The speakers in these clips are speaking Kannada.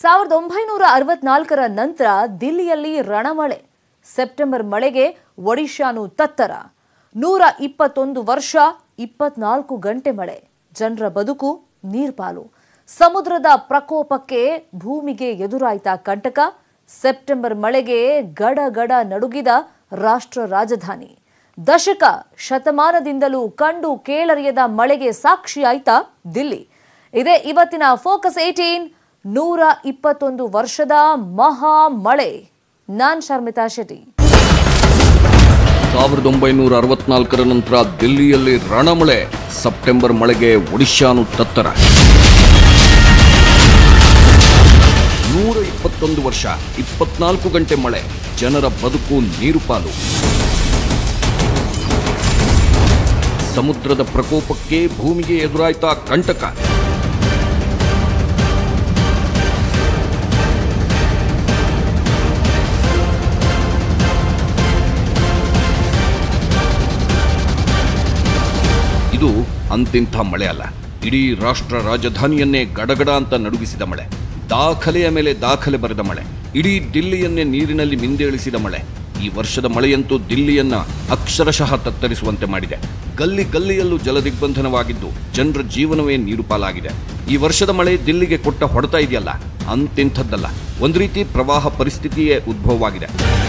ಸಾವಿರದ ಒಂಬೈನೂರ ಅರವತ್ನಾಲ್ಕರ ನಂತರ ದಿಲ್ಲಿಯಲ್ಲಿ ರಣಮಳೆ ಸೆಪ್ಟೆಂಬರ್ ಮಳೆಗೆ ಒಡಿಶಾನು ತತ್ತರ ನೂರ ಇಪ್ಪತ್ತೊಂದು ವರ್ಷ ಇಪ್ಪತ್ನಾಲ್ಕು ಗಂಟೆ ಮಳೆ ಜನರ ಬದುಕು ನೀರ್ಪಾಲು ಸಮುದ್ರದ ಪ್ರಕೋಪಕ್ಕೆ ಭೂಮಿಗೆ ಎದುರಾಯ್ತ ಕಂಟಕ ಸೆಪ್ಟೆಂಬರ್ ಮಳೆಗೆ ಗಡ ಗಡ ನಡುಗಿದ ರಾಷ್ಟ್ರ ರಾಜಧಾನಿ ದಶಕ ಶತಮಾನದಿಂದಲೂ ಕಂಡು ಕೇಳರಿಯದ ಮಳೆಗೆ ಸಾಕ್ಷಿಯಾಯ್ತಾ ದಿಲ್ಲಿ ಇದೇ ಇವತ್ತಿನ ಫೋಕಸ್ ಏಟೀನ್ ನೂರ ಇಪ್ಪತ್ತೊಂದು ವರ್ಷದ ಮಹಾ ಮಳೆ ನಾನ್ ಶರ್ಮಿತಾ ಶೆಟ್ಟಿ ಸಾವಿರದ ಒಂಬೈನೂರ ಅರವತ್ನಾಲ್ಕರ ನಂತರ ದಿಲ್ಲಿಯಲ್ಲಿ ರಣಮಳೆ ಸೆಪ್ಟೆಂಬರ್ ಮಳೆಗೆ ಒಡಿಶಾನು ತತ್ತರ ನೂರ ಇಪ್ಪತ್ತೊಂದು ವರ್ಷ ಇಪ್ಪತ್ನಾಲ್ಕು ಗಂಟೆ ಮಳೆ ಜನರ ಬದುಕು ನೀರುಪಾಲು ಸಮುದ್ರದ ಪ್ರಕೋಪಕ್ಕೆ ಭೂಮಿಗೆ ಎದುರಾಯ್ತ ಕಂಟಕ ಇದು ಅಂತಿಂಥ ಮಳೆ ಅಲ್ಲ ಇಡೀ ರಾಷ್ಟ್ರ ರಾಜಧಾನಿಯನ್ನೇ ಗಡಗಡ ಅಂತ ನಡುಗಿಸಿದ ಮಳೆ ದಾಖಲೆಯ ಮೇಲೆ ದಾಖಲೆ ಬರೆದ ಮಳೆ ಇಡೀ ದಿಲ್ಲಿಯನ್ನೇ ನೀರಿನಲ್ಲಿ ಮಿಂದೇಳಿಸಿದ ಮಳೆ ಈ ವರ್ಷದ ಮಳೆಯಂತೂ ದಿಲ್ಲಿಯನ್ನ ಅಕ್ಷರಶಃ ತತ್ತರಿಸುವಂತೆ ಮಾಡಿದೆ ಗಲ್ಲಿ ಗಲ್ಲಿಯಲ್ಲೂ ಜಲದಿಗ್ಬಂಧನವಾಗಿದ್ದು ಜನರ ಜೀವನವೇ ನೀರು ಪಾಲಾಗಿದೆ ಈ ವರ್ಷದ ಮಳೆ ದಿಲ್ಲಿಗೆ ಕೊಟ್ಟ ಹೊಡೆತ ಇದೆಯಲ್ಲ ಅಂತಿಂಥದ್ದಲ್ಲ ಒಂದು ರೀತಿ ಪ್ರವಾಹ ಪರಿಸ್ಥಿತಿಯೇ ಉದ್ಭವವಾಗಿದೆ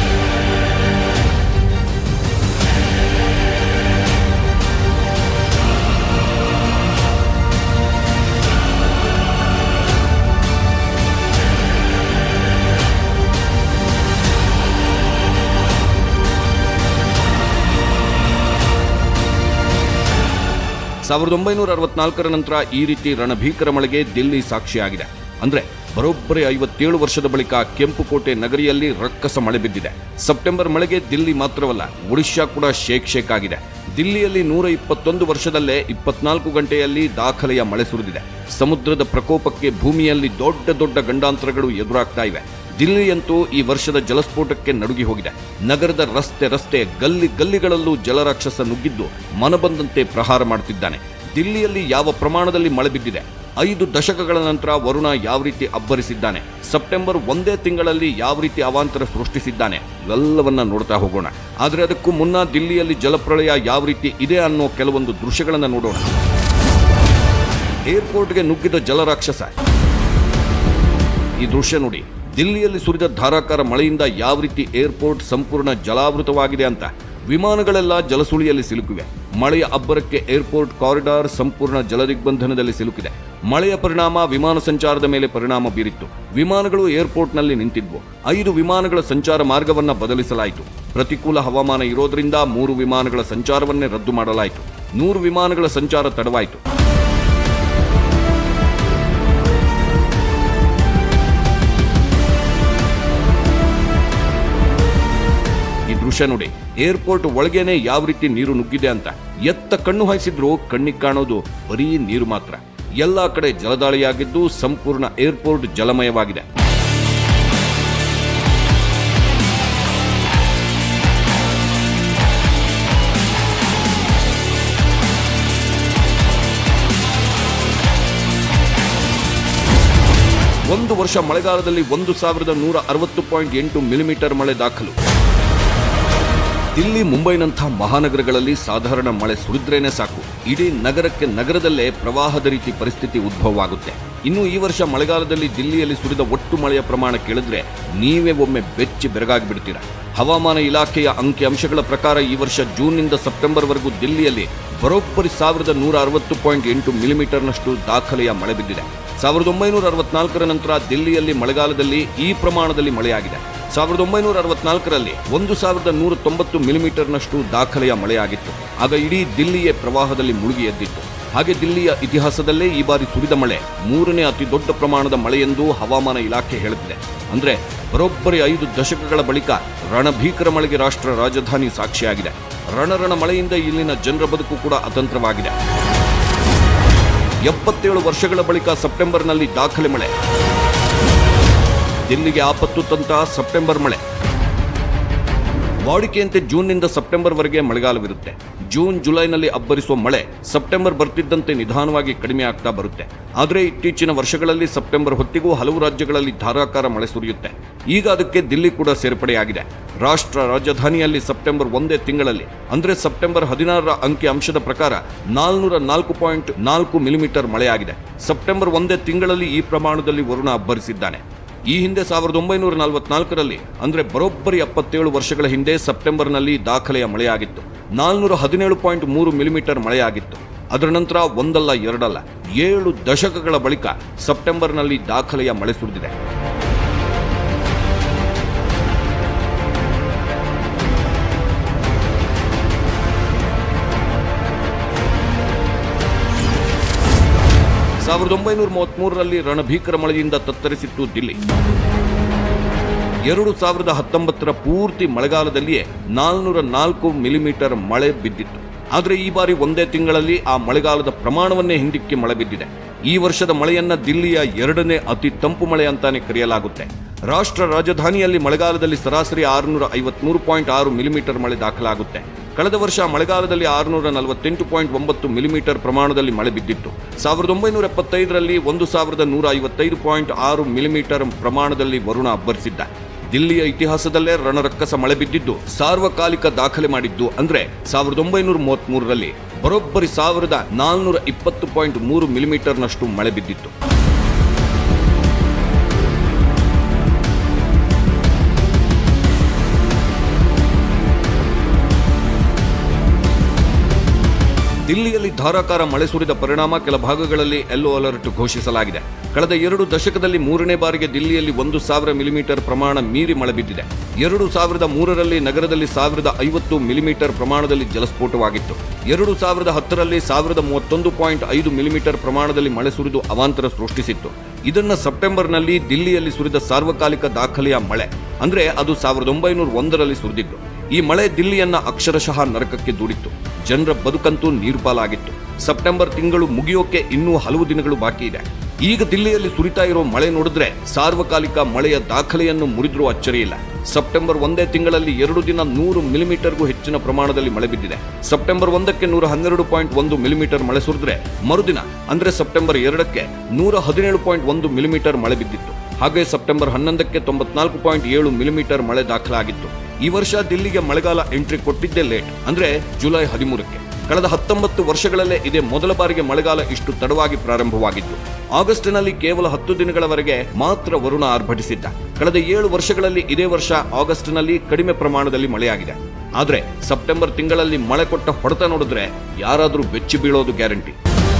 ಸಾವಿರದ ಒಂಬೈನೂರ ಅರವತ್ನಾಲ್ಕರ ನಂತರ ಈ ರೀತಿ ರಣಭೀಕರ ಮಳೆಗೆ ದಿಲ್ಲಿ ಸಾಕ್ಷಿಯಾಗಿದೆ ಅಂದ್ರೆ ಬರೋಬ್ಬರಿ ಐವತ್ತೇಳು ವರ್ಷದ ಬಳಿಕ ಕೆಂಪುಕೋಟೆ ನಗರಿಯಲ್ಲಿ ರಕ್ಕಸ ಮಳೆ ಬಿದ್ದಿದೆ ಸೆಪ್ಟೆಂಬರ್ ಮಳೆಗೆ ದಿಲ್ಲಿ ಮಾತ್ರವಲ್ಲ ಒಡಿಶಾ ಕೂಡ ಶೇಕ್ ಶೇಕ್ ಆಗಿದೆ ದಿಲ್ಲಿಯಲ್ಲಿ ನೂರ ಇಪ್ಪತ್ತೊಂದು ವರ್ಷದಲ್ಲೇ ಇಪ್ಪತ್ನಾಲ್ಕು ಗಂಟೆಯಲ್ಲಿ ದಾಖಲೆಯ ಮಳೆ ಸುರಿದಿದೆ ಸಮುದ್ರದ ಪ್ರಕೋಪಕ್ಕೆ ಭೂಮಿಯಲ್ಲಿ ದೊಡ್ಡ ದೊಡ್ಡ ಗಂಡಾಂತರಗಳು ಎದುರಾಗ್ತಾ ಇವೆ ದಿಲ್ಲಿಯಂತೂ ಈ ವರ್ಷದ ಜಲಸ್ಫೋಟಕ್ಕೆ ನಡುಗಿ ಹೋಗಿದೆ ನಗರದ ರಸ್ತೆ ರಸ್ತೆ ಗಲ್ಲಿ ಗಲ್ಲಿಗಳಲ್ಲೂ ಜಲರಾಕ್ಷಸ ನುಗ್ಗಿದ್ದು ಮನಬಂದಂತೆ ಪ್ರಹಾರ ಮಾಡುತ್ತಿದ್ದಾನೆ ದಿಲ್ಲಿಯಲ್ಲಿ ಯಾವ ಪ್ರಮಾಣದಲ್ಲಿ ಮಳೆ ಬಿದ್ದಿದೆ ಐದು ದಶಕಗಳ ನಂತರ ವರುಣ ಯಾವ ರೀತಿ ಅಬ್ಬರಿಸಿದ್ದಾನೆ ಸೆಪ್ಟೆಂಬರ್ ಒಂದೇ ತಿಂಗಳಲ್ಲಿ ಯಾವ ರೀತಿ ಅವಾಂತರ ಸೃಷ್ಟಿಸಿದ್ದಾನೆ ಇವೆಲ್ಲವನ್ನ ನೋಡ್ತಾ ಹೋಗೋಣ ಆದರೆ ಅದಕ್ಕೂ ಮುನ್ನ ದಿಲ್ಲಿಯಲ್ಲಿ ಜಲಪ್ರಳಯ ಯಾವ ರೀತಿ ಇದೆ ಅನ್ನೋ ಕೆಲವೊಂದು ದೃಶ್ಯಗಳನ್ನು ನೋಡೋಣ ಏರ್ಪೋರ್ಟ್ಗೆ ನುಗ್ಗಿದ ಜಲರಾಕ್ಷಸ ಈ ದೃಶ್ಯ ನೋಡಿ ದಿಲ್ಲಿಯಲ್ಲಿ ಸುರಿದ ಧಾರಾಕಾರ ಮಳೆಯಿಂದ ಯಾವ ರೀತಿ ಏರ್ಪೋರ್ಟ್ ಸಂಪೂರ್ಣ ಜಲಾವೃತವಾಗಿದೆ ಅಂತ ವಿಮಾನಗಳೆಲ್ಲ ಜಲಸುಳಿಯಲ್ಲಿ ಸಿಲುಕಿವೆ ಮಳೆಯ ಅಬ್ಬರಕ್ಕೆ ಏರ್ಪೋರ್ಟ್ ಕಾರಿಡಾರ್ ಸಂಪೂರ್ಣ ಜಲದಿಗ್ಬಂಧನದಲ್ಲಿ ಸಿಲುಕಿದೆ ಮಳೆಯ ಪರಿಣಾಮ ವಿಮಾನ ಸಂಚಾರದ ಮೇಲೆ ಪರಿಣಾಮ ಬೀರಿತ್ತು ವಿಮಾನಗಳು ಏರ್ಪೋರ್ಟ್ನಲ್ಲಿ ನಿಂತಿದ್ವು ಐದು ವಿಮಾನಗಳ ಸಂಚಾರ ಮಾರ್ಗವನ್ನ ಬದಲಿಸಲಾಯಿತು ಪ್ರತಿಕೂಲ ಹವಾಮಾನ ಇರೋದ್ರಿಂದ ಮೂರು ವಿಮಾನಗಳ ಸಂಚಾರವನ್ನೇ ರದ್ದು ಮಾಡಲಾಯಿತು ನೂರು ವಿಮಾನಗಳ ಸಂಚಾರ ತಡವಾಯಿತು ಈ ದೃಶ್ಯ ನೋಡಿ ಏರ್ಪೋರ್ಟ್ ಒಳಗೇನೆ ಯಾವ ರೀತಿ ನೀರು ನುಗ್ಗಿದೆ ಅಂತ ಎತ್ತ ಕಣ್ಣು ಹಾಯಿಸಿದ್ರು ಕಣ್ಣಿಗೆ ಕಾಣೋದು ಬರೀ ನೀರು ಮಾತ್ರ ಎಲ್ಲಾ ಕಡೆ ಜಲದಾಳಿಯಾಗಿದ್ದು ಸಂಪೂರ್ಣ ಏರ್ಪೋರ್ಟ್ ಜಲಮಯವಾಗಿದೆ ಒಂದು ವರ್ಷ ಮಳೆಗಾಲದಲ್ಲಿ ಒಂದು ಸಾವಿರದ ನೂರ ಅರವತ್ತು ಪಾಯಿಂಟ್ ಎಂಟು ಮಿಲಿಮೀಟರ್ ಮಳೆ ದಾಖಲು ದಿಲ್ಲಿ ಮುಂಬೈನಂಥ ಮಹಾನಗರಗಳಲ್ಲಿ ಸಾಧಾರಣ ಮಳೆ ಸುರಿದ್ರೇನೆ ಸಾಕು ಇಡೀ ನಗರಕ್ಕೆ ನಗರದಲ್ಲೇ ಪ್ರವಾಹದ ರೀತಿ ಪರಿಸ್ಥಿತಿ ಉದ್ಭವವಾಗುತ್ತೆ ಇನ್ನು ಈ ವರ್ಷ ಮಳೆಗಾಲದಲ್ಲಿ ದಿಲ್ಲಿಯಲ್ಲಿ ಸುರಿದ ಒಟ್ಟು ಮಳೆಯ ಪ್ರಮಾಣ ಕೇಳಿದ್ರೆ ನೀವೇ ಒಮ್ಮೆ ಬೆಚ್ಚಿ ಬೆರಗಾಗಿ ಬಿಡ್ತೀರಾ ಹವಾಮಾನ ಇಲಾಖೆಯ ಅಂಕಿ ಅಂಶಗಳ ಪ್ರಕಾರ ಈ ವರ್ಷ ಜೂನ್ನಿಂದ ಸೆಪ್ಟೆಂಬರ್ವರೆಗೂ ದಿಲ್ಲಿಯಲ್ಲಿ ಬರೋಬ್ಬರಿ ಸಾವಿರದ ನೂರ ಅರವತ್ತು ಪಾಯಿಂಟ್ ಎಂಟು ಮಿಲಿಮೀಟರ್ನಷ್ಟು ದಾಖಲೆಯ ಮಳೆ ಬಿದ್ದಿದೆ ಸಾವಿರದ ಒಂಬೈನೂರ ಅರವತ್ನಾಲ್ಕರ ನಂತರ ದಿಲ್ಲಿಯಲ್ಲಿ ಮಳೆಗಾಲದಲ್ಲಿ ಈ ಪ್ರಮಾಣದಲ್ಲಿ ಮಳೆಯಾಗಿದೆ ಸಾವಿರದ ಒಂಬೈನೂರ ಅರವತ್ನಾಲ್ಕರಲ್ಲಿ ಒಂದು ಸಾವಿರದ ನೂರ ತೊಂಬತ್ತು ಮಿಲಿಮೀಟರ್ನಷ್ಟು ದಾಖಲೆಯ ಮಳೆಯಾಗಿತ್ತು ಆಗ ಇಡೀ ದಿಲ್ಲಿಯೇ ಪ್ರವಾಹದಲ್ಲಿ ಮುಳುಗಿ ಎದ್ದಿತ್ತು ಹಾಗೆ ದಿಲ್ಲಿಯ ಇತಿಹಾಸದಲ್ಲೇ ಈ ಬಾರಿ ಸುರಿದ ಮಳೆ ಮೂರನೇ ಅತಿ ದೊಡ್ಡ ಪ್ರಮಾಣದ ಮಳೆ ಎಂದು ಹವಾಮಾನ ಇಲಾಖೆ ಹೇಳುತ್ತಿದೆ ಅಂದ್ರೆ ಬರೋಬ್ಬರಿ ಐದು ದಶಕಗಳ ಬಳಿಕ ರಣಭೀಕರ ಮಳೆಗೆ ರಾಷ್ಟ್ರ ರಾಜಧಾನಿ ಸಾಕ್ಷಿಯಾಗಿದೆ ರಣರಣ ಮಳೆಯಿಂದ ಇಲ್ಲಿನ ಜನರ ಬದುಕು ಕೂಡ ಅತಂತ್ರವಾಗಿದೆ ಎಪ್ಪತ್ತೇಳು ವರ್ಷಗಳ ಬಳಿಕ ಸೆಪ್ಟೆಂಬರ್ನಲ್ಲಿ ದಾಖಲೆ ಮಳೆ ದಿಲ್ಲಿಗೆ ಆಪತ್ತು ತಂತ ಸೆಪ್ಟೆಂಬರ್ ಮಳೆ ವಾಡಿಕೆಯಂತೆ ಜೂನ್ನಿಂದ ಸೆಪ್ಟೆಂಬರ್ವರೆಗೆ ಮಳೆಗಾಲವಿರುತ್ತೆ ಜೂನ್ ಜುಲೈನಲ್ಲಿ ಅಬ್ಬರಿಸುವ ಮಳೆ ಸೆಪ್ಟೆಂಬರ್ ಬರ್ತಿದ್ದಂತೆ ನಿಧಾನವಾಗಿ ಕಡಿಮೆ ಆಗ್ತಾ ಬರುತ್ತೆ ಆದರೆ ಇತ್ತೀಚಿನ ವರ್ಷಗಳಲ್ಲಿ ಸೆಪ್ಟೆಂಬರ್ ಹೊತ್ತಿಗೂ ಹಲವು ರಾಜ್ಯಗಳಲ್ಲಿ ಧಾರಾಕಾರ ಮಳೆ ಸುರಿಯುತ್ತೆ ಈಗ ಅದಕ್ಕೆ ದಿಲ್ಲಿ ಕೂಡ ಸೇರ್ಪಡೆಯಾಗಿದೆ ರಾಷ್ಟ್ರ ರಾಜಧಾನಿಯಲ್ಲಿ ಸೆಪ್ಟೆಂಬರ್ ಒಂದೇ ತಿಂಗಳಲ್ಲಿ ಅಂದ್ರೆ ಸೆಪ್ಟೆಂಬರ್ ಹದಿನಾರರ ಅಂಕಿ ಅಂಶದ ಪ್ರಕಾರ ನಾಲ್ನೂರ ನಾಲ್ಕು ಪಾಯಿಂಟ್ ನಾಲ್ಕು ಮಿಲಿಮೀಟರ್ ಮಳೆಯಾಗಿದೆ ಸೆಪ್ಟೆಂಬರ್ ಒಂದೇ ತಿಂಗಳಲ್ಲಿ ಈ ಪ್ರಮಾಣದಲ್ಲಿ ವರುಣ ಅಬ್ಬರಿಸಿದ್ದಾನೆ ಈ ಹಿಂದೆ ಸಾವಿರದ ಒಂಬೈನೂರ ನಲವತ್ನಾಲ್ಕರಲ್ಲಿ ಅಂದ್ರೆ ಬರೋಬ್ಬರಿ ಎಪ್ಪತ್ತೇಳು ವರ್ಷಗಳ ಹಿಂದೆ ಸೆಪ್ಟೆಂಬರ್ನಲ್ಲಿ ದಾಖಲೆಯ ಮಳೆಯಾಗಿತ್ತು ನಾಲ್ನೂರ ಹದಿನೇಳು ಪಾಯಿಂಟ್ ಮೂರು ಮಿಲಿಮೀಟರ್ ಮಳೆಯಾಗಿತ್ತು ಅದರ ನಂತರ ಒಂದಲ್ಲ ಎರಡಲ್ಲ ಏಳು ದಶಕಗಳ ಬಳಿಕ ಸೆಪ್ಟೆಂಬರ್ನಲ್ಲಿ ದಾಖಲೆಯ ಮಳೆ ಸುರಿದಿದೆ ಸಾವಿರದ ಒಂಬೈನೂರ ಮೂವತ್ಮೂರರಲ್ಲಿ ರಣಭೀಕರ ಮಳೆಯಿಂದ ತತ್ತರಿಸಿತ್ತು ದಿಲ್ಲಿ ಎರಡು ಸಾವಿರದ ಹತ್ತೊಂಬತ್ತರ ಪೂರ್ತಿ ಮಳೆಗಾಲದಲ್ಲಿಯೇ ನಾಲ್ನೂರ ನಾಲ್ಕು ಮಿಲಿಮೀಟರ್ ಮಳೆ ಬಿದ್ದಿತ್ತು ಆದರೆ ಈ ಬಾರಿ ಒಂದೇ ತಿಂಗಳಲ್ಲಿ ಆ ಮಳೆಗಾಲದ ಪ್ರಮಾಣವನ್ನೇ ಹಿಂದಿಕ್ಕಿ ಮಳೆ ಬಿದ್ದಿದೆ ಈ ವರ್ಷದ ಮಳೆಯನ್ನ ದಿಲ್ಲಿಯ ಎರಡನೇ ಅತಿ ತಂಪು ಮಳೆ ಅಂತಾನೆ ಕರೆಯಲಾಗುತ್ತೆ ರಾಷ್ಟ್ರ ರಾಜಧಾನಿಯಲ್ಲಿ ಮಳೆಗಾಲದಲ್ಲಿ ಸರಾಸರಿ ಆರುನೂರ ಐವತ್ಮೂರು ಪಾಯಿಂಟ್ ಆರು ಮಿಲಿಮೀಟರ್ ಮಳೆ ದಾಖಲಾಗುತ್ತೆ ಕಳೆದ ವರ್ಷ ಮಳೆಗಾಲದಲ್ಲಿ ಆರುನೂರ ನಲವತ್ತೆಂಟು ಪಾಯಿಂಟ್ ಒಂಬತ್ತು ಮಿಲಿಮೀಟರ್ ಪ್ರಮಾಣದಲ್ಲಿ ಮಳೆ ಬಿದ್ದಿತ್ತು ಸಾವಿರದ ಒಂಬೈನೂರ ಎಪ್ಪತ್ತೈದರಲ್ಲಿ ಒಂದು ಸಾವಿರದ ನೂರ ಐವತ್ತೈದು ಪಾಯಿಂಟ್ ಆರು ಮಿಲಿಮೀಟರ್ ಪ್ರಮಾಣದಲ್ಲಿ ವರುಣ ಅಬ್ಬರಿಸಿದ್ದ ದಿಲ್ಲಿಯ ಇತಿಹಾಸದಲ್ಲೇ ರಣರಕ್ಕಸ ಮಳೆ ಬಿದ್ದಿದ್ದು ಸಾರ್ವಕಾಲಿಕ ದಾಖಲೆ ಮಾಡಿದ್ದು ಅಂದ್ರೆ ಸಾವಿರದ ಒಂಬೈನೂರ ಮೂವತ್ಮೂರರಲ್ಲಿ ಬರೋಬ್ಬರಿ ಸಾವಿರದ ನಾಲ್ನೂರ ಇಪ್ಪತ್ತು ಪಾಯಿಂಟ್ ಮೂರು ಮಿಲಿಮೀಟರ್ನಷ್ಟು ಮಳೆ ಬಿದ್ದಿತ್ತು ದಿಲ್ಲಿಯಲ್ಲಿ ಧಾರಾಕಾರ ಮಳೆ ಸುರಿದ ಪರಿಣಾಮ ಕೆಲ ಭಾಗಗಳಲ್ಲಿ ಯೆಲ್ಲೋ ಅಲರ್ಟ್ ಘೋಷಿಸಲಾಗಿದೆ ಕಳೆದ ಎರಡು ದಶಕದಲ್ಲಿ ಮೂರನೇ ಬಾರಿಗೆ ದಿಲ್ಲಿಯಲ್ಲಿ ಒಂದು ಸಾವಿರ ಮಿಲಿಮೀಟರ್ ಪ್ರಮಾಣ ಮೀರಿ ಮಳೆ ಬಿದ್ದಿದೆ ಎರಡು ಸಾವಿರದ ಮೂರರಲ್ಲಿ ನಗರದಲ್ಲಿ ಸಾವಿರದ ಐವತ್ತು ಮಿಲಿಮೀಟರ್ ಪ್ರಮಾಣದಲ್ಲಿ ಜಲಸ್ಫೋಟವಾಗಿತ್ತು ಎರಡು ಸಾವಿರದ ಹತ್ತರಲ್ಲಿ ಸಾವಿರದ ಮೂವತ್ತೊಂದು ಪಾಯಿಂಟ್ ಐದು ಮಿಲಿಮೀಟರ್ ಪ್ರಮಾಣದಲ್ಲಿ ಮಳೆ ಸುರಿದು ಅವಾಂತರ ಸೃಷ್ಟಿಸಿತ್ತು ಇದನ್ನ ಸೆಪ್ಟೆಂಬರ್ನಲ್ಲಿ ದಿಲ್ಲಿಯಲ್ಲಿ ಸುರಿದ ಸಾರ್ವಕಾಲಿಕ ದಾಖಲೆಯ ಮಳೆ ಅಂದ್ರೆ ಅದು ಸಾವಿರದ ಒಂಬೈನೂರ ಒಂದರಲ್ಲಿ ಸುರಿದಿದ್ದು ಈ ಮಳೆ ದಿಲ್ಲಿಯನ್ನ ಅಕ್ಷರಶಃ ನರಕಕ್ಕೆ ದೂಡಿತ್ತು ಜನರ ಬದುಕಂತೂ ನೀರುಪಾಲಾಗಿತ್ತು ಸೆಪ್ಟೆಂಬರ್ ತಿಂಗಳು ಮುಗಿಯೋಕೆ ಇನ್ನೂ ಹಲವು ದಿನಗಳು ಬಾಕಿ ಇದೆ ಈಗ ದಿಲ್ಲಿಯಲ್ಲಿ ಸುರಿತಾ ಇರೋ ಮಳೆ ನೋಡಿದ್ರೆ ಸಾರ್ವಕಾಲಿಕ ಮಳೆಯ ದಾಖಲೆಯನ್ನು ಮುರಿದ್ರೂ ಅಚ್ಚರಿಯಿಲ್ಲ ಸೆಪ್ಟೆಂಬರ್ ಒಂದೇ ತಿಂಗಳಲ್ಲಿ ಎರಡು ದಿನ ನೂರು ಮಿಲಿಮೀಟರ್ಗೂ ಹೆಚ್ಚಿನ ಪ್ರಮಾಣದಲ್ಲಿ ಮಳೆ ಬಿದ್ದಿದೆ ಸೆಪ್ಟೆಂಬರ್ ಒಂದಕ್ಕೆ ನೂರ ಹನ್ನೆರಡು ಪಾಯಿಂಟ್ ಒಂದು ಮಿಲಿಮೀಟರ್ ಮಳೆ ಸುರಿದ್ರೆ ಮರುದಿನ ಅಂದ್ರೆ ಸೆಪ್ಟೆಂಬರ್ ಎರಡಕ್ಕೆ ನೂರ ಹದಿನೇಳು ಪಾಯಿಂಟ್ ಒಂದು ಮಿಲಿಮೀಟರ್ ಮಳೆ ಬಿದ್ದಿತ್ತು ಹಾಗೆ ಸೆಪ್ಟೆಂಬರ್ ಹನ್ನೊಂದಕ್ಕೆ ತೊಂಬತ್ನಾಲ್ಕು ಪಾಯಿಂಟ್ ಏಳು ಮಿಲಿಮೀಟರ್ ಮಳೆ ದಾಖಲಾಗಿತ್ತು ಈ ವರ್ಷ ದಿಲ್ಲಿಗೆ ಮಳೆಗಾಲ ಎಂಟ್ರಿ ಕೊಟ್ಟಿದ್ದೇ ಲೇಟ್ ಅಂದ್ರೆ ಜುಲೈ ಹದಿಮೂರಕ್ಕೆ ಕಳೆದ ಹತ್ತೊಂಬತ್ತು ವರ್ಷಗಳಲ್ಲೇ ಇದೇ ಮೊದಲ ಬಾರಿಗೆ ಮಳೆಗಾಲ ಇಷ್ಟು ತಡವಾಗಿ ಪ್ರಾರಂಭವಾಗಿದ್ದು ಆಗಸ್ಟ್ನಲ್ಲಿ ಕೇವಲ ಹತ್ತು ದಿನಗಳವರೆಗೆ ಮಾತ್ರ ವರುಣ ಆರ್ಭಟಿಸಿದ್ದ ಕಳೆದ ಏಳು ವರ್ಷಗಳಲ್ಲಿ ಇದೇ ವರ್ಷ ಆಗಸ್ಟ್ನಲ್ಲಿ ಕಡಿಮೆ ಪ್ರಮಾಣದಲ್ಲಿ ಮಳೆಯಾಗಿದೆ ಆದ್ರೆ ಸೆಪ್ಟೆಂಬರ್ ತಿಂಗಳಲ್ಲಿ ಮಳೆ ಕೊಟ್ಟ ಹೊಡೆತ ನೋಡಿದ್ರೆ ಯಾರಾದರೂ ಬೆಚ್ಚಿ ಬೀಳೋದು ಗ್ಯಾರಂಟಿ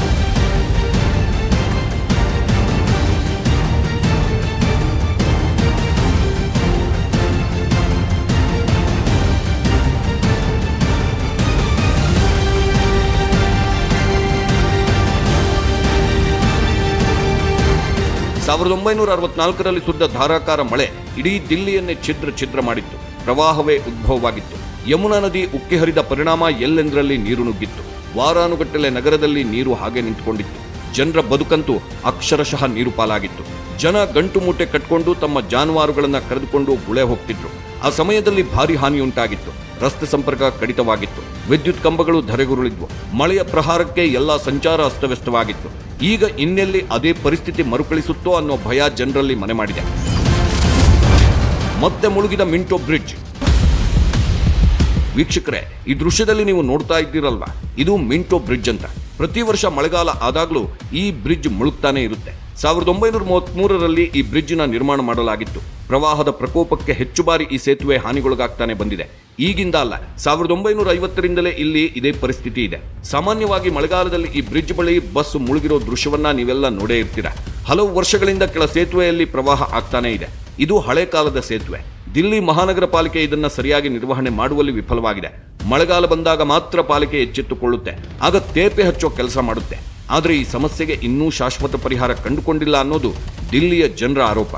ಸಾವಿರದ ಒಂಬೈನೂರ ಅರವತ್ನಾಲ್ಕರಲ್ಲಿ ಸುದ್ದ ಧಾರಾಕಾರ ಮಳೆ ಇಡೀ ದಿಲ್ಲಿಯನ್ನೇ ಛಿದ್ರ ಛಿದ್ರ ಮಾಡಿತ್ತು ಪ್ರವಾಹವೇ ಉದ್ಭವವಾಗಿತ್ತು ಯಮುನಾ ನದಿ ಉಕ್ಕಿ ಹರಿದ ಪರಿಣಾಮ ಎಲ್ಲೆಂದರಲ್ಲಿ ನೀರು ನುಗ್ಗಿತ್ತು ವಾರಾನುಗಟ್ಟಲೆ ನಗರದಲ್ಲಿ ನೀರು ಹಾಗೆ ನಿಂತುಕೊಂಡಿತ್ತು ಜನರ ಬದುಕಂತೂ ಅಕ್ಷರಶಃ ನೀರು ಪಾಲಾಗಿತ್ತು ಜನ ಗಂಟು ಮೂಟೆ ಕಟ್ಕೊಂಡು ತಮ್ಮ ಜಾನುವಾರುಗಳನ್ನ ಕರೆದುಕೊಂಡು ಗುಳೆ ಹೋಗ್ತಿದ್ರು ಆ ಸಮಯದಲ್ಲಿ ಭಾರಿ ಹಾನಿಯುಂಟಾಗಿತ್ತು ರಸ್ತೆ ಸಂಪರ್ಕ ಕಡಿತವಾಗಿತ್ತು ವಿದ್ಯುತ್ ಕಂಬಗಳು ಧರೆಗುರುಳಿದ್ವು ಮಳೆಯ ಪ್ರಹಾರಕ್ಕೆ ಎಲ್ಲಾ ಸಂಚಾರ ಅಸ್ತವ್ಯಸ್ತವಾಗಿತ್ತು ಈಗ ಇನ್ನೆಲ್ಲಿ ಅದೇ ಪರಿಸ್ಥಿತಿ ಮರುಕಳಿಸುತ್ತೋ ಅನ್ನೋ ಭಯ ಜನರಲ್ಲಿ ಮನೆ ಮಾಡಿದೆ ಮತ್ತೆ ಮುಳುಗಿದ ಮಿಂಟೋ ಬ್ರಿಡ್ಜ್ ವೀಕ್ಷಕರೇ ಈ ದೃಶ್ಯದಲ್ಲಿ ನೀವು ನೋಡ್ತಾ ಇದ್ದೀರಲ್ವಾ ಇದು ಮಿಂಟೋ ಬ್ರಿಡ್ಜ್ ಅಂತ ಪ್ರತಿ ವರ್ಷ ಮಳೆಗಾಲ ಆದಾಗಲೂ ಈ ಬ್ರಿಡ್ಜ್ ಮುಳುಗ್ತಾನೆ ಇರುತ್ತೆ ಸಾವಿರದ ಒಂಬೈನೂರ ಮೂವತ್ಮೂರರಲ್ಲಿ ಈ ಬ್ರಿಡ್ಜ್ನ ನಿರ್ಮಾಣ ಮಾಡಲಾಗಿತ್ತು ಪ್ರವಾಹದ ಪ್ರಕೋಪಕ್ಕೆ ಹೆಚ್ಚು ಬಾರಿ ಈ ಸೇತುವೆ ಹಾನಿಗೊಳಗಾಗ್ತಾನೆ ಬಂದಿದೆ ಈಗಿಂದ ಅಲ್ಲ ಸಾವಿರದ ಒಂಬೈನೂರ ಐವತ್ತರಿಂದಲೇ ಇಲ್ಲಿ ಇದೇ ಪರಿಸ್ಥಿತಿ ಇದೆ ಸಾಮಾನ್ಯವಾಗಿ ಮಳೆಗಾಲದಲ್ಲಿ ಈ ಬ್ರಿಡ್ಜ್ ಬಳಿ ಬಸ್ ಮುಳುಗಿರೋ ದೃಶ್ಯವನ್ನ ನೀವೆಲ್ಲ ನೋಡೇ ಇರ್ತೀರಾ ಹಲವು ವರ್ಷಗಳಿಂದ ಕೆಲ ಸೇತುವೆಯಲ್ಲಿ ಪ್ರವಾಹ ಆಗ್ತಾನೆ ಇದೆ ಇದು ಹಳೆ ಕಾಲದ ಸೇತುವೆ ದಿಲ್ಲಿ ಮಹಾನಗರ ಪಾಲಿಕೆ ಇದನ್ನ ಸರಿಯಾಗಿ ನಿರ್ವಹಣೆ ಮಾಡುವಲ್ಲಿ ವಿಫಲವಾಗಿದೆ ಮಳೆಗಾಲ ಬಂದಾಗ ಮಾತ್ರ ಪಾಲಿಕೆ ಎಚ್ಚೆತ್ತುಕೊಳ್ಳುತ್ತೆ ಆಗ ತೇಪೆ ಹಚ್ಚೋ ಕೆಲಸ ಮಾಡುತ್ತೆ ಆದರೆ ಈ ಸಮಸ್ಯೆಗೆ ಇನ್ನೂ ಶಾಶ್ವತ ಪರಿಹಾರ ಕಂಡುಕೊಂಡಿಲ್ಲ ಅನ್ನೋದು ದಿಲ್ಲಿಯ ಜನರ ಆರೋಪ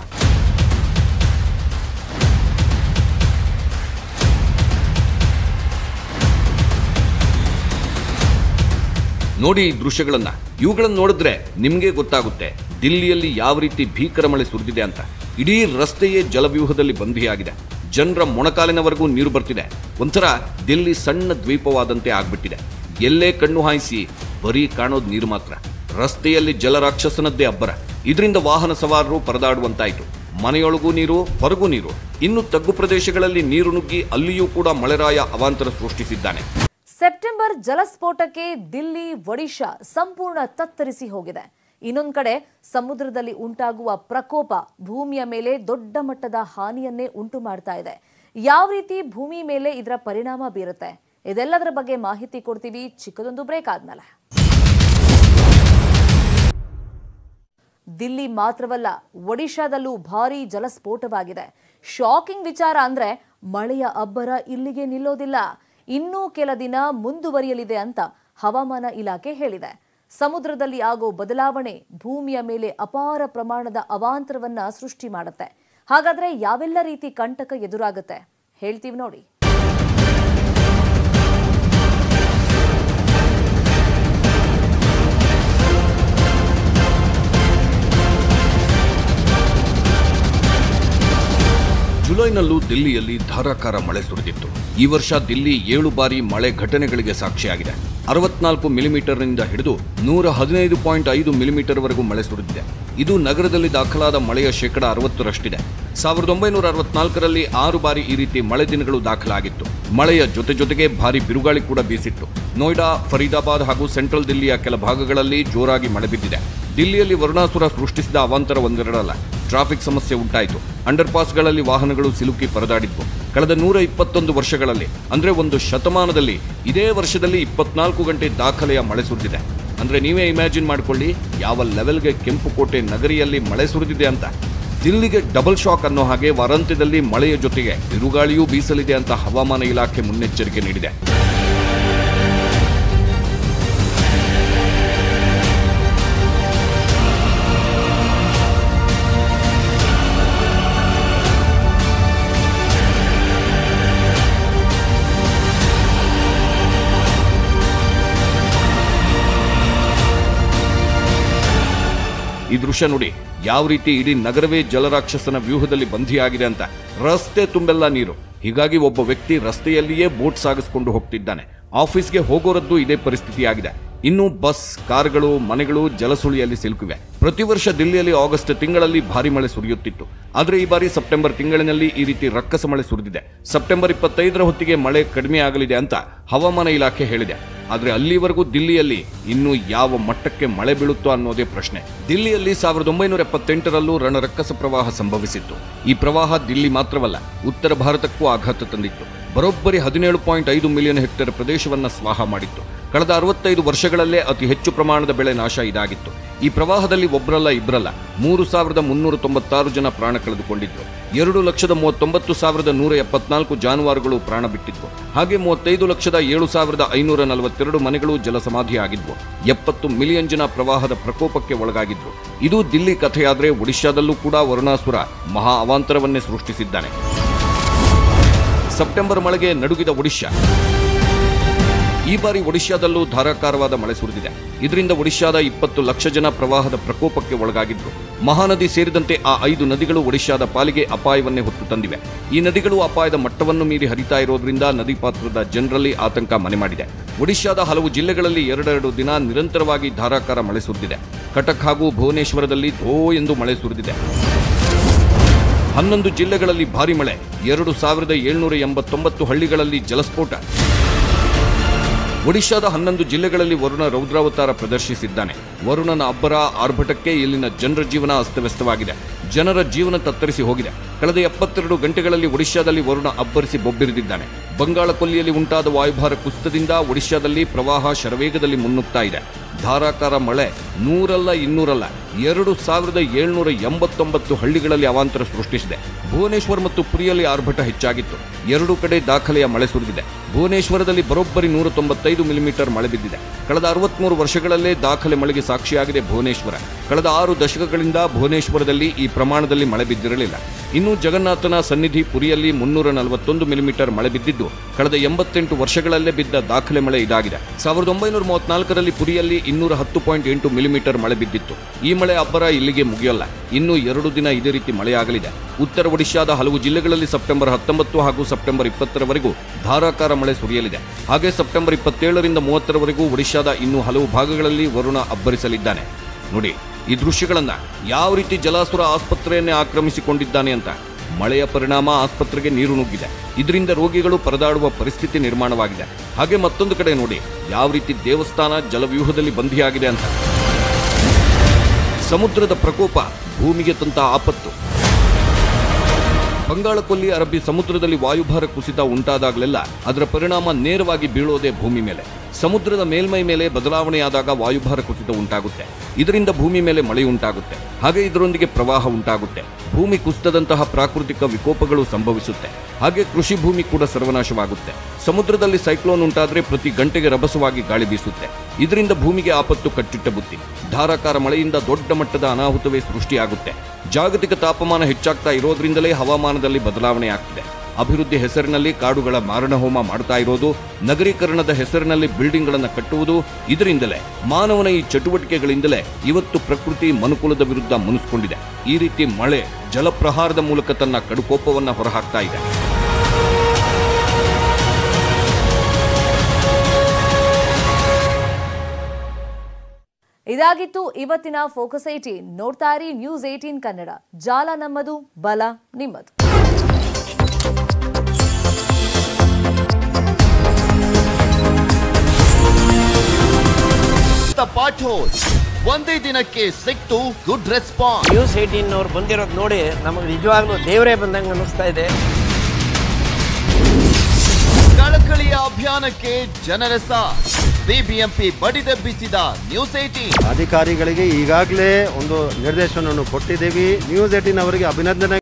ನೋಡಿ ಈ ದೃಶ್ಯಗಳನ್ನ ಇವುಗಳನ್ನ ನೋಡಿದ್ರೆ ನಿಮ್ಗೆ ಗೊತ್ತಾಗುತ್ತೆ ದಿಲ್ಲಿಯಲ್ಲಿ ಯಾವ ರೀತಿ ಭೀಕರ ಮಳೆ ಸುರಿದಿದೆ ಅಂತ ಇಡೀ ರಸ್ತೆಯೇ ಜಲವ್ಯೂಹದಲ್ಲಿ ಬಂಧಿಯಾಗಿದೆ ಜನರ ಮೊಣಕಾಲಿನವರೆಗೂ ನೀರು ಬರ್ತಿದೆ ಒಂಥರ ದಿಲ್ಲಿ ಸಣ್ಣ ದ್ವೀಪವಾದಂತೆ ಆಗ್ಬಿಟ್ಟಿದೆ ಎಲ್ಲೇ ಕಣ್ಣು ಹಾಯಿಸಿ ಬರೀ ಕಾಣೋದು ನೀರು ಮಾತ್ರ ರಸ್ತೆಯಲ್ಲಿ ಜಲರಾಕ್ಷಸನದ್ದೇ ಅಬ್ಬರ ಇದರಿಂದ ವಾಹನ ಸವಾರರು ಪರದಾಡುವಂತಾಯಿತು ಮನೆಯೊಳಗೂ ನೀರು ಹೊರಗೂ ನೀರು ಇನ್ನು ತಗ್ಗು ಪ್ರದೇಶಗಳಲ್ಲಿ ನೀರು ನುಗ್ಗಿ ಅಲ್ಲಿಯೂ ಕೂಡ ಮಳೆರಾಯ ಅವಾಂತರ ಸೃಷ್ಟಿಸಿದ್ದಾನೆ ಸೆಪ್ಟೆಂಬರ್ ಜಲಸ್ಫೋಟಕ್ಕೆ ದಿಲ್ಲಿ ಒಡಿಶಾ ಸಂಪೂರ್ಣ ತತ್ತರಿಸಿ ಹೋಗಿದೆ ಇನ್ನೊಂದ್ ಕಡೆ ಸಮುದ್ರದಲ್ಲಿ ಉಂಟಾಗುವ ಪ್ರಕೋಪ ಭೂಮಿಯ ಮೇಲೆ ದೊಡ್ಡ ಮಟ್ಟದ ಹಾನಿಯನ್ನೇ ಉಂಟು ಮಾಡ್ತಾ ಇದೆ ಯಾವ ರೀತಿ ಭೂಮಿ ಮೇಲೆ ಇದರ ಪರಿಣಾಮ ಬೀರುತ್ತೆ ಇದೆಲ್ಲದರ ಬಗ್ಗೆ ಮಾಹಿತಿ ಕೊಡ್ತೀವಿ ಚಿಕ್ಕದೊಂದು ಬ್ರೇಕ್ ಆದ್ಮೇಲೆ ದಿಲ್ಲಿ ಮಾತ್ರವಲ್ಲ ಒಡಿಶಾದಲ್ಲೂ ಭಾರೀ ಜಲಸ್ಫೋಟವಾಗಿದೆ ಶಾಕಿಂಗ್ ವಿಚಾರ ಅಂದ್ರೆ ಮಳೆಯ ಅಬ್ಬರ ಇಲ್ಲಿಗೆ ನಿಲ್ಲೋದಿಲ್ಲ ಇನ್ನೂ ಕೆಲ ದಿನ ಮುಂದುವರಿಯಲಿದೆ ಅಂತ ಹವಾಮಾನ ಇಲಾಖೆ ಹೇಳಿದೆ ಸಮುದ್ರದಲ್ಲಿ ಆಗೋ ಬದಲಾವಣೆ ಭೂಮಿಯ ಮೇಲೆ ಅಪಾರ ಪ್ರಮಾಣದ ಅವಾಂತರವನ್ನ ಸೃಷ್ಟಿ ಮಾಡುತ್ತೆ ಹಾಗಾದ್ರೆ ಯಾವೆಲ್ಲ ರೀತಿ ಕಂಟಕ ಎದುರಾಗುತ್ತೆ ಹೇಳ್ತೀವಿ ನೋಡಿ ಜುಲೈನಲ್ಲೂ ದಿಲ್ಲಿಯಲ್ಲಿ ಧಾರಾಕಾರ ಮಳೆ ಸುರಿದಿತ್ತು ಈ ವರ್ಷ ದಿಲ್ಲಿ ಏಳು ಬಾರಿ ಮಳೆ ಘಟನೆಗಳಿಗೆ ಸಾಕ್ಷಿಯಾಗಿದೆ ಅರವತ್ನಾಲ್ಕು ಮಿಲಿಮೀಟರ್ನಿಂದ ಹಿಡಿದು ನೂರ ಹದಿನೈದು ಪಾಯಿಂಟ್ ಐದು ಮಿಲಿಮೀಟರ್ವರೆಗೂ ಮಳೆ ಸುರಿದಿದೆ ಇದು ನಗರದಲ್ಲಿ ದಾಖಲಾದ ಮಳೆಯ ಶೇಕಡ ಅರವತ್ತರಷ್ಟಿದೆ ಸಾವಿರದ ಒಂಬೈನೂರ ಅರವತ್ನಾಲ್ಕರಲ್ಲಿ ಆರು ಬಾರಿ ಈ ರೀತಿ ಮಳೆ ದಿನಗಳು ದಾಖಲಾಗಿತ್ತು ಮಳೆಯ ಜೊತೆ ಜೊತೆಗೆ ಭಾರಿ ಬಿರುಗಾಳಿ ಕೂಡ ಬೀಸಿತ್ತು ನೋಯ್ಡಾ ಫರೀದಾಬಾದ್ ಹಾಗೂ ಸೆಂಟ್ರಲ್ ದಿಲ್ಲಿಯ ಕೆಲ ಭಾಗಗಳಲ್ಲಿ ಜೋರಾಗಿ ಮಳೆ ಬಿದ್ದಿದೆ ದಿಲ್ಲಿಯಲ್ಲಿ ವರುಣಾಸುರ ಸೃಷ್ಟಿಸಿದ ಅವಾಂತರ ಒಂದೆರಡಲ್ಲ ಟ್ರಾಫಿಕ್ ಸಮಸ್ಯೆ ಉಂಟಾಯಿತು ಅಂಡರ್ ಪಾಸ್ಗಳಲ್ಲಿ ವಾಹನಗಳು ಸಿಲುಕಿ ಪರದಾಡಿದ್ವು ಕಳೆದ ನೂರ ಇಪ್ಪತ್ತೊಂದು ವರ್ಷಗಳಲ್ಲಿ ಅಂದ್ರೆ ಒಂದು ಶತಮಾನದಲ್ಲಿ ಇದೇ ವರ್ಷದಲ್ಲಿ ಇಪ್ಪತ್ನಾಲ್ಕು ಗಂಟೆ ದಾಖಲೆಯ ಮಳೆ ಸುರಿದಿದೆ ಅಂದ್ರೆ ನೀವೇ ಇಮ್ಯಾಜಿನ್ ಮಾಡ್ಕೊಳ್ಳಿ ಯಾವ ಲೆವೆಲ್ಗೆ ಕೆಂಪು ಕೋಟೆ ನಗರಿಯಲ್ಲಿ ಮಳೆ ಸುರಿದಿದೆ ಅಂತ ದಿಲ್ಲಿಗೆ ಡಬಲ್ ಶಾಕ್ ಅನ್ನೋ ಹಾಗೆ ವಾರಾಂತ್ಯದಲ್ಲಿ ಮಳೆಯ ಜೊತೆಗೆ ಬಿರುಗಾಳಿಯೂ ಬೀಸಲಿದೆ ಅಂತ ಹವಾಮಾನ ಇಲಾಖೆ ಮುನ್ನೆಚ್ಚರಿಕೆ ನೀಡಿದೆ ಈ ದೃಶ್ಯ ನೋಡಿ ಯಾವ ರೀತಿ ಇಡೀ ನಗರವೇ ಜಲರಾಕ್ಷಸನ ವ್ಯೂಹದಲ್ಲಿ ಬಂಧಿಯಾಗಿದೆ ಅಂತ ರಸ್ತೆ ತುಂಬೆಲ್ಲ ನೀರು ಹೀಗಾಗಿ ಒಬ್ಬ ವ್ಯಕ್ತಿ ರಸ್ತೆಯಲ್ಲಿಯೇ ಬೋಟ್ ಸಾಗಿಸಿಕೊಂಡು ಹೋಗ್ತಿದ್ದಾನೆ ಆಫೀಸ್ಗೆ ಹೋಗೋರದ್ದು ಇದೇ ಪರಿಸ್ಥಿತಿಯಾಗಿದೆ ಇನ್ನು ಬಸ್ ಕಾರ್ಗಳು ಮನೆಗಳು ಜಲಸುಳಿಯಲ್ಲಿ ಸಿಲುಕಿವೆ ಪ್ರತಿ ವರ್ಷ ದಿಲ್ಲಿಯಲ್ಲಿ ಆಗಸ್ಟ್ ತಿಂಗಳಲ್ಲಿ ಭಾರಿ ಮಳೆ ಸುರಿಯುತ್ತಿತ್ತು ಆದರೆ ಈ ಬಾರಿ ಸೆಪ್ಟೆಂಬರ್ ತಿಂಗಳಿನಲ್ಲಿ ಈ ರೀತಿ ರಕ್ಕಸ ಮಳೆ ಸುರಿದಿದೆ ಸೆಪ್ಟೆಂಬರ್ ಇಪ್ಪತ್ತೈದರ ಹೊತ್ತಿಗೆ ಮಳೆ ಕಡಿಮೆ ಆಗಲಿದೆ ಅಂತ ಹವಾಮಾನ ಇಲಾಖೆ ಹೇಳಿದೆ ಆದರೆ ಅಲ್ಲಿವರೆಗೂ ದಿಲ್ಲಿಯಲ್ಲಿ ಇನ್ನು ಯಾವ ಮಟ್ಟಕ್ಕೆ ಮಳೆ ಬೀಳುತ್ತೋ ಅನ್ನೋದೇ ಪ್ರಶ್ನೆ ದಿಲ್ಲಿಯಲ್ಲಿ ಸಾವಿರದ ಒಂಬೈನೂರ ಎಪ್ಪತ್ತೆಂಟರಲ್ಲೂ ರಣರಕ್ಕಸ ಪ್ರವಾಹ ಸಂಭವಿಸಿತ್ತು ಈ ಪ್ರವಾಹ ದಿಲ್ಲಿ ಮಾತ್ರವಲ್ಲ ಉತ್ತರ ಭಾರತಕ್ಕೂ ಆಘಾತ ತಂದಿತ್ತು ಬರೋಬ್ಬರಿ ಹದಿನೇಳು ಪಾಯಿಂಟ್ ಐದು ಮಿಲಿಯನ್ ಹೆಕ್ಟೇರ್ ಪ್ರದೇಶವನ್ನ ಸ್ವಾಹ ಮಾಡಿತ್ತು ಕಳೆದ ಅರವತ್ತೈದು ವರ್ಷಗಳಲ್ಲೇ ಅತಿ ಹೆಚ್ಚು ಪ್ರಮಾಣದ ಬೆಳೆ ನಾಶ ಇದಾಗಿತ್ತು ಈ ಪ್ರವಾಹದಲ್ಲಿ ಒಬ್ಬರಲ್ಲ ಇಬ್ಬರಲ್ಲ ಮೂರು ಸಾವಿರದ ಮುನ್ನೂರ ತೊಂಬತ್ತಾರು ಜನ ಪ್ರಾಣ ಕಳೆದುಕೊಂಡಿದ್ರು ಎರಡು ಲಕ್ಷದ ಮೂವತ್ತೊಂಬತ್ತು ಸಾವಿರದ ನೂರ ಎಪ್ಪತ್ನಾಲ್ಕು ಜಾನುವಾರುಗಳು ಪ್ರಾಣ ಬಿಟ್ಟಿದ್ವು ಹಾಗೆ ಮೂವತ್ತೈದು ಲಕ್ಷದ ಏಳು ಸಾವಿರದ ಐನೂರ ನಲವತ್ತೆರಡು ಮನೆಗಳು ಜಲಸಮಾಧಿಯಾಗಿದ್ವು ಎಪ್ಪತ್ತು ಮಿಲಿಯನ್ ಜನ ಪ್ರವಾಹದ ಪ್ರಕೋಪಕ್ಕೆ ಒಳಗಾಗಿದ್ರು ಇದು ದಿಲ್ಲಿ ಕಥೆಯಾದ್ರೆ ಒಡಿಶಾದಲ್ಲೂ ಕೂಡ ವರುಣಾಸುರ ಮಹಾ ಅವಾಂತರವನ್ನೇ ಸೃಷ್ಟಿಸಿದ್ದಾನೆ ಸೆಪ್ಟೆಂಬರ್ ಮಳೆಗೆ ನಡುಗಿದ ಒಡಿಶಾ ಈ ಬಾರಿ ಒಡಿಶಾದಲ್ಲೂ ಧಾರಾಕಾರವಾದ ಮಳೆ ಸುರಿದಿದೆ ಇದರಿಂದ ಒಡಿಶಾದ ಇಪ್ಪತ್ತು ಲಕ್ಷ ಜನ ಪ್ರವಾಹದ ಪ್ರಕೋಪಕ್ಕೆ ಒಳಗಾಗಿದ್ರು ಮಹಾನದಿ ಸೇರಿದಂತೆ ಆ ಐದು ನದಿಗಳು ಒಡಿಶಾದ ಪಾಲಿಗೆ ಅಪಾಯವನ್ನೇ ಹೊತ್ತು ತಂದಿವೆ ಈ ನದಿಗಳು ಅಪಾಯದ ಮಟ್ಟವನ್ನು ಮೀರಿ ಹರಿತಾ ಇರೋದ್ರಿಂದ ನದಿ ಪಾತ್ರದ ಜನರಲ್ಲಿ ಆತಂಕ ಮನೆ ಮಾಡಿದೆ ಒಡಿಶಾದ ಹಲವು ಜಿಲ್ಲೆಗಳಲ್ಲಿ ಎರಡೆರಡು ದಿನ ನಿರಂತರವಾಗಿ ಧಾರಾಕಾರ ಮಳೆ ಸುರಿದಿದೆ ಕಟಕ್ ಹಾಗೂ ಭುವನೇಶ್ವರದಲ್ಲಿ ಧೋ ಎಂದು ಮಳೆ ಸುರಿದಿದೆ ಹನ್ನೊಂದು ಜಿಲ್ಲೆಗಳಲ್ಲಿ ಭಾರಿ ಮಳೆ ಎರಡು ಸಾವಿರದ ಏಳ್ನೂರ ಎಂಬತ್ತೊಂಬತ್ತು ಹಳ್ಳಿಗಳಲ್ಲಿ ಜಲಸ್ಫೋಟ ಒಡಿಶಾದ ಹನ್ನೊಂದು ಜಿಲ್ಲೆಗಳಲ್ಲಿ ವರುಣ ರೌದ್ರಾವತಾರ ಪ್ರದರ್ಶಿಸಿದ್ದಾನೆ ವರುಣನ ಅಬ್ಬರ ಆರ್ಭಟಕ್ಕೆ ಇಲ್ಲಿನ ಜನರ ಜೀವನ ಅಸ್ತವ್ಯಸ್ತವಾಗಿದೆ ಜನರ ಜೀವನ ತತ್ತರಿಸಿ ಹೋಗಿದೆ ಕಳೆದ ಎಪ್ಪತ್ತೆರಡು ಗಂಟೆಗಳಲ್ಲಿ ಒಡಿಶಾದಲ್ಲಿ ವರುಣ ಅಬ್ಬರಿಸಿ ಬೊಬ್ಬಿರಿದಿದ್ದಾನೆ ಬಂಗಾಳ ಕೊಲ್ಲಿಯಲ್ಲಿ ಉಂಟಾದ ವಾಯುಭಾರ ಕುಸಿತದಿಂದ ಒಡಿಶಾದಲ್ಲಿ ಪ್ರವಾಹ ಶರವೇಗದಲ್ಲಿ ಮುನ್ನುಗ್ತಾ ಇದೆ ಧಾರಾಕಾರ ಮಳೆ ನೂರಲ್ಲ ಇನ್ನೂರಲ್ಲ ಎರಡು ಸಾವಿರದ ಏಳ್ನೂರ ಎಂಬತ್ತೊಂಬತ್ತು ಹಳ್ಳಿಗಳಲ್ಲಿ ಅವಾಂತರ ಸೃಷ್ಟಿಸಿದೆ ಭುವನೇಶ್ವರ್ ಮತ್ತು ಪುರಿಯಲ್ಲಿ ಆರ್ಭಟ ಹೆಚ್ಚಾಗಿತ್ತು ಎರಡೂ ಕಡೆ ದಾಖಲೆಯ ಮಳೆ ಸುರಿದಿದೆ ಭುವನೇಶ್ವರದಲ್ಲಿ ಬರೋಬ್ಬರಿ ನೂರ ತೊಂಬತ್ತೈದು ಮಿಲಿಮೀಟರ್ ಮಳೆ ಬಿದ್ದಿದೆ ಕಳೆದ ಅರವತ್ಮೂರು ವರ್ಷಗಳಲ್ಲೇ ದಾಖಲೆ ಮಳೆಗೆ ಸಾಕ್ಷಿಯಾಗಿದೆ ಭುವನೇಶ್ವರ ಕಳೆದ ಆರು ದಶಕಗಳಿಂದ ಭುವನೇಶ್ವರದಲ್ಲಿ ಈ ಪ್ರಮಾಣದಲ್ಲಿ ಮಳೆ ಬಿದ್ದಿರಲಿಲ್ಲ ಇನ್ನು ಜಗನ್ನಾಥನ ಸನ್ನಿಧಿ ಪುರಿಯಲ್ಲಿ ಮುನ್ನೂರ ನಲವತ್ತೊಂದು ಮಿಲಿಮೀಟರ್ ಮಳೆ ಬಿದ್ದಿದ್ದು ಕಳೆದ ಎಂಬತ್ತೆಂಟು ವರ್ಷಗಳಲ್ಲೇ ಬಿದ್ದ ದಾಖಲೆ ಮಳೆ ಇದಾಗಿದೆ ಸಾವಿರದ ಒಂಬೈನೂರ ಮೂವತ್ನಾಲ್ಕರಲ್ಲಿ ಪುರಿಯಲ್ಲಿ ಇನ್ನೂರ ಹತ್ತು ಪಾಯಿಂಟ್ ಎಂಟು ಮಿಲಿಮೀಟರ್ ಮಳೆ ಬಿದ್ದಿತ್ತು ಈ ಮಳೆ ಅಬ್ಬರ ಇಲ್ಲಿಗೆ ಮುಗಿಯಲ್ಲ ಇನ್ನು ಎರಡು ದಿನ ಇದೇ ರೀತಿ ಮಳೆಯಾಗಲಿದೆ ಉತ್ತರ ಒಡಿಶಾದ ಹಲವು ಜಿಲ್ಲೆಗಳಲ್ಲಿ ಸೆಪ್ಟೆಂಬರ್ ಹತ್ತೊಂಬತ್ತು ಹಾಗೂ ಸೆಪ್ಟೆಂಬರ್ ಇಪ್ಪತ್ತರವರೆಗೂ ಧಾರಾಕಾರ ಮಳೆ ಸುರಿಯಲಿದೆ ಹಾಗೆ ಸೆಪ್ಟೆಂಬರ್ ಇಪ್ಪತ್ತೇಳರಿಂದ ಮೂವತ್ತರವರೆಗೂ ಒಡಿಶಾದ ಇನ್ನೂ ಹಲವು ಭಾಗಗಳಲ್ಲಿ ವರುಣ ಅಬ್ಬರಿಸಲಿದ್ದಾನೆ ನೋಡಿ ಈ ದೃಶ್ಯಗಳನ್ನ ಯಾವ ರೀತಿ ಜಲಾಸುರ ಆಸ್ಪತ್ರೆಯನ್ನೇ ಆಕ್ರಮಿಸಿಕೊಂಡಿದ್ದಾನೆ ಅಂತ ಮಳೆಯ ಪರಿಣಾಮ ಆಸ್ಪತ್ರೆಗೆ ನೀರು ನುಗ್ಗಿದೆ ಇದರಿಂದ ರೋಗಿಗಳು ಪರದಾಡುವ ಪರಿಸ್ಥಿತಿ ನಿರ್ಮಾಣವಾಗಿದೆ ಹಾಗೆ ಮತ್ತೊಂದು ಕಡೆ ನೋಡಿ ಯಾವ ರೀತಿ ದೇವಸ್ಥಾನ ಜಲವ್ಯೂಹದಲ್ಲಿ ಬಂಧಿಯಾಗಿದೆ ಅಂತ ಸಮುದ್ರದ ಪ್ರಕೋಪ ಭೂಮಿಗೆ ತಂತ ಆಪತ್ತು ಬಂಗಾಳಕೊಲ್ಲಿ ಅರಬ್ಬಿ ಸಮುದ್ರದಲ್ಲಿ ವಾಯುಭಾರ ಕುಸಿತ ಉಂಟಾದಾಗಲೆಲ್ಲ ಅದರ ಪರಿಣಾಮ ನೇರವಾಗಿ ಬೀಳೋದೇ ಭೂಮಿ ಮೇಲೆ ಸಮುದ್ರದ ಮೇಲ್ಮೈ ಮೇಲೆ ಬದಲಾವಣೆಯಾದಾಗ ವಾಯುಭಾರ ಕುಸಿತ ಉಂಟಾಗುತ್ತೆ ಇದರಿಂದ ಭೂಮಿ ಮೇಲೆ ಮಳೆ ಉಂಟಾಗುತ್ತೆ ಹಾಗೆ ಇದರೊಂದಿಗೆ ಪ್ರವಾಹ ಉಂಟಾಗುತ್ತೆ ಭೂಮಿ ಕುಸಿತದಂತಹ ಪ್ರಾಕೃತಿಕ ವಿಕೋಪಗಳು ಸಂಭವಿಸುತ್ತೆ ಹಾಗೆ ಕೃಷಿ ಭೂಮಿ ಕೂಡ ಸರ್ವನಾಶವಾಗುತ್ತೆ ಸಮುದ್ರದಲ್ಲಿ ಸೈಕ್ಲೋನ್ ಉಂಟಾದ್ರೆ ಪ್ರತಿ ಗಂಟೆಗೆ ರಭಸವಾಗಿ ಗಾಳಿ ಬೀಸುತ್ತೆ ಇದರಿಂದ ಭೂಮಿಗೆ ಆಪತ್ತು ಕಟ್ಟಿಟ್ಟ ಬುತ್ತಿ ಧಾರಾಕಾರ ಮಳೆಯಿಂದ ದೊಡ್ಡ ಮಟ್ಟದ ಅನಾಹುತವೇ ಸೃಷ್ಟಿಯಾಗುತ್ತೆ ಜಾಗತಿಕ ತಾಪಮಾನ ಹೆಚ್ಚಾಗ್ತಾ ಇರೋದ್ರಿಂದಲೇ ಹವಾಮಾನದಲ್ಲಿ ಬದಲಾವಣೆ ಆಗ್ತಿದೆ ಅಭಿವೃದ್ಧಿ ಹೆಸರಿನಲ್ಲಿ ಕಾಡುಗಳ ಮಾರಣಹೋಮ ಮಾಡ್ತಾ ಇರೋದು ನಗರೀಕರಣದ ಹೆಸರಿನಲ್ಲಿ ಬಿಲ್ಡಿಂಗ್ಗಳನ್ನು ಕಟ್ಟುವುದು ಇದರಿಂದಲೇ ಮಾನವನ ಈ ಚಟುವಟಿಕೆಗಳಿಂದಲೇ ಇವತ್ತು ಪ್ರಕೃತಿ ಮನುಕುಲದ ವಿರುದ್ಧ ಮುನಿಸ್ಕೊಂಡಿದೆ ಈ ರೀತಿ ಮಳೆ ಜಲಪ್ರಹಾರದ ಮೂಲಕ ತನ್ನ ಕಡುಕೋಪವನ್ನ ಹೊರಹಾಕ್ತಾ ಇದೆ ಇದಾಗಿತ್ತು ಇವತ್ತಿನ ಫೋಕಸ್ ಏಟೀನ್ ನೋಡ್ತಾ ಇರಿ ನ್ಯೂಸ್ ಏಟೀನ್ ಕನ್ನಡ ಜಾಲ ನಮ್ಮದು ಬಲ ನಿಮ್ಮದು ಪಾಠೋಲ್ ಒಂದೇ ದಿನಕ್ಕೆ ಸಿಕ್ತು ಗುಡ್ ರೆಸ್ಪಾನ್ಸ್ ನ್ಯೂಸ್ ಏಟೀನ್ ಅವ್ರು ಬಂದಿರೋದು ನೋಡಿ ನಮಗೆ ನಿಜವಾಗ್ಲೂ ದೇವರೇ ಬಂದಂಗೆ ಅನಿಸ್ತಾ ಇದೆ ಕಳಕಳಿಯ ಅಭಿಯಾನಕ್ಕೆ ಜನರ ಸಾಥ್ ಬಿಬಿಎಂಪಿ ಬಡಿದೆಬ್ಬಿಸಿದ ನ್ಯೂಸ್ ಏಟೀನ್ ಅಧಿಕಾರಿಗಳಿಗೆ ಈಗಾಗಲೇ ಒಂದು ನಿರ್ದೇಶನವನ್ನು ಕೊಟ್ಟಿದ್ದೀವಿ ನ್ಯೂಸ್ ಏಟಿನ್ ಅವರಿಗೆ ಅಭಿನಂದನೆ